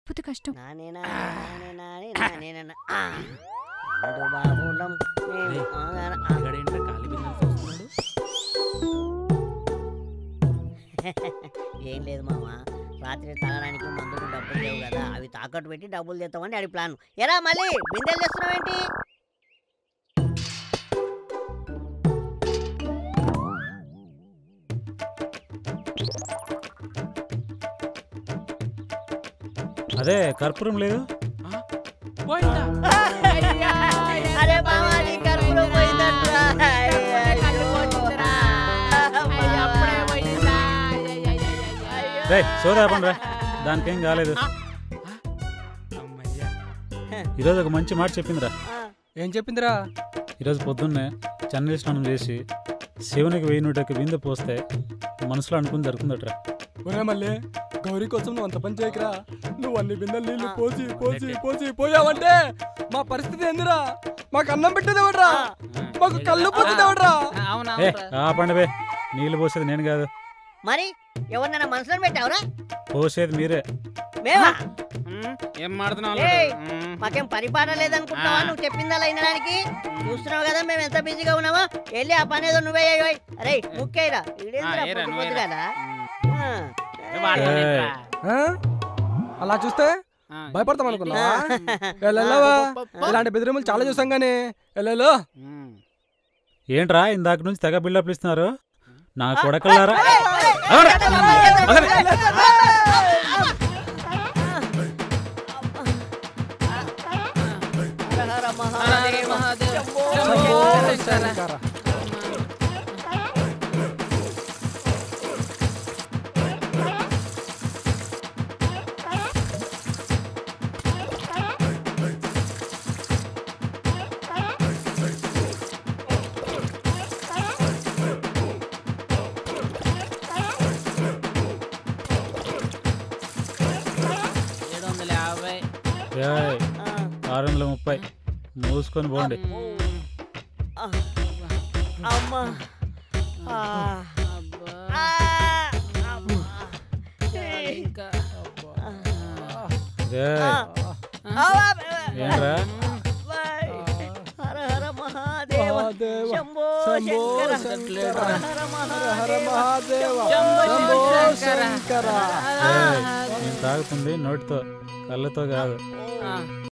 లేకపోతే కష్టం నానే నానే నానే నానే నానే నాన్న. ఆ. రెండు బాబులం మేము ఏయ్, ఆగన. ఆ. ఇక్కడేంట్రా ఖాళీ బిందెలు చూస్తున్నాడు ఏం లేదు మామ రాత్రి తాగడానికి మందుకు డబ్బులు లేవు కదా అవి తాకట్టు పెట్టి డబ్బులు తెస్తామని అడి ప్లాన్ ఎరా మళ్ళీ బిందెలు తెస్తున్నావేంటి అదే కర్పూరం లేదు పోయిందా అరే మామ నీ కడుపులో పోయిందంట్రా. రే సోదాపండి రా దానికేం కాలేదు అమ్మయ్యా ఈరోజు ఒక మంచి మాట చెప్పిందిరా ఆ, ఏం చెప్పిందిరా ఈరోజు పొద్దున్నే చన్నీళ్ళ స్నానం చేసి శివునికి వెయ్యి నూటకి బిందె పోస్తే మనసులో అనుకుని జరుగుతుందట్రా ఒరే మళ్ళీ గౌరీ కోసం నువ్వు అంత పని చేయకరా నువ్వు అన్ని బిందెలు నీళ్లు పోసి పోసి పోసి పోయావంటే మా పరిస్థితి ఏందిరా మాకు అన్నం పెట్టేది ఎవడ్రా మాకు కళ్ళు పోసేది ఎవడ్రా అవునా ఏ ఆపండి బే నీళ్ళు పోసేది నేను కాదు మరి ఎవరినైనా మనసులో పెట్టావురా పోసేది మీరే మేమా ఏం మాడుతున్నావు ఏయ్, మాకేం పరిపాలన లేదనుకుంటున్నావా నువ్వు చెప్పిందా లైనడానికి చూస్తున్నావు కదా మేము ఎంత బిజీగా ఉన్నామో వెళ్ళి ఆ పని ఏదో నువ్వే అయ్యోయ్ అరే ముక్కేరా ఆ, ఏరా, నువ్వే రా. కదా ఆ? అలా చూస్తే భయపడతాం అనుకున్నావా వెళ్ళవా ఇలాంటి బెదిరింపులు చాలా చూసాం గానీ వెళ్ళలో ఏంట్రా ఇందాక నుంచి తెగ బిల్డప్లు ఇస్తున్నారు నా కొడకల్లారా ఏడు వందల యాభై ఏయ్, ఆరు వందల ముప్పై మూసుకొని పోండి అమ్మా ఆ, అబ్బా. ఆ, అమ్మా. ఇంకా ఏయ్, ఆ, అవ్వ, ఏంట్రా బాయ్. హర హర మహాదేవ మహాదేవ, శంభో శంభో శంకర శంకర, హర హర హర మహాదేవ మహాదేవ శంభో శంభో శంకర. శంకర ఏయ్, నేను తాగుతుంది నోటితో కళ్ళతో కాదు ఆ.